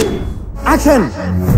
action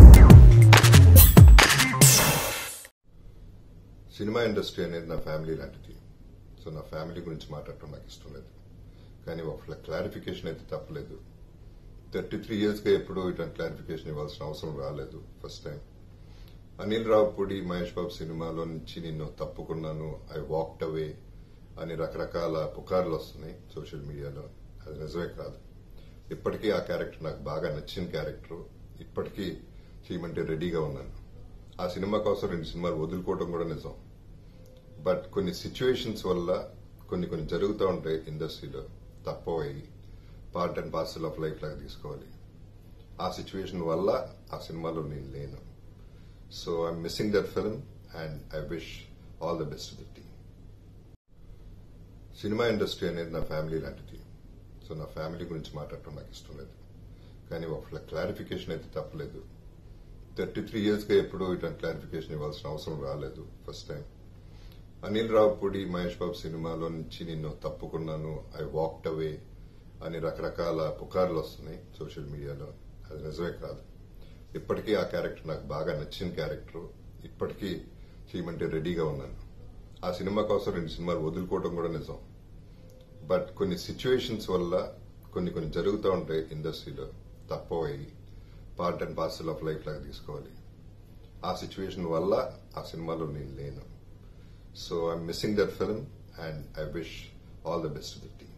cinema industry అనేది నా family లాంటిది సో నా ఫ్యామిలీ గురించి మాట్లాడటం నాకు ఇష్టం లేదు కానీ ఒక క్లారిఫికేషన్ అయితే తప్పలేదు థర్టీ త్రీ ఇయర్స్గా ఎప్పుడూ ఇట్లాంటి క్లారిఫికేషన్ ఇవ్వాల్సిన అవసరం రాలేదు ఫస్ట్ టైం అనిల్ రావుపూడి మహేష్ బాబు సినిమాలో నుంచి నిన్ను తప్పుకున్నాను ఐ వాక్డ్ అవే అని రకరకాల పుకార్లు వస్తున్నాయి సోషల్ మీడియాలో అది నిజమే కాదు ఇప్పటికీ ఆ క్యారెక్టర్ నాకు బాగా నచ్చిన క్యారెక్టర్ ఇప్పటికీ చేయమంటే రెడీగా ఉన్నాను ఆ సినిమా కోసం రెండు సినిమాలు వదులుకోవడం కూడా నిజం బట్ కొన్ని సిచ్యువేషన్స్ వల్ల కొన్ని కొన్ని జరుగుతూ ఉంటాయి ఇండస్ట్రీలో తప్పవయి part and parcel of life లాగా తీసుకోవాలి ఆ సిచ్యువేషన్ వల్ల ఆ సినిమాలో నేను లేను so I'm missing that film and I wish all the best the team cinema industry అనేది నా ఫ్యామిలీ లాంటిది సో నా ఫ్యామిలీ గురించి మాట్లాడటం నాకు ఇష్టం లేదు కానీ ఒక క్లారిఫికేషన్ అయితే తప్పలేదు థర్టీ త్రీ ఇయర్స్గా ఎప్పుడూ ఇట్లాంటి క్లారిఫికేషన్ ఇవ్వాల్సిన అవసరం రాలేదు ఫస్ట్ టైం అనిల్ రావుపూడి మహేష్ బాబు సినిమాలో నుంచి నిన్ను తప్పుకున్నాను ఐ వాక్డ్ అవే అని రకరకాల పుకార్లు వస్తున్నాయి సోషల్ మీడియాలో అది నిజమే కాదు ఇప్పటికీ ఆ క్యారెక్టర్ నాకు బాగా నచ్చిన క్యారెక్టర్ ఇప్పటికీ చేయమంటే రెడీగా ఉన్నాను ఆ సినిమా కోసం రెండు సినిమాలు వదులుకోవడం కూడా నిజం బట్ కొన్ని సిచ్యువేషన్స్ వల్ల కొన్ని కొన్ని జరుగుతూ ఉంటాయి ఇండస్ట్రీలో తప్పవయి part and parcel of life లాగా తీసుకోవాలి ఆ సిచ్యువేషన్ వల్ల ఆ సినిమాలో నేను లేను so I'm missing that film and I wish all the best the team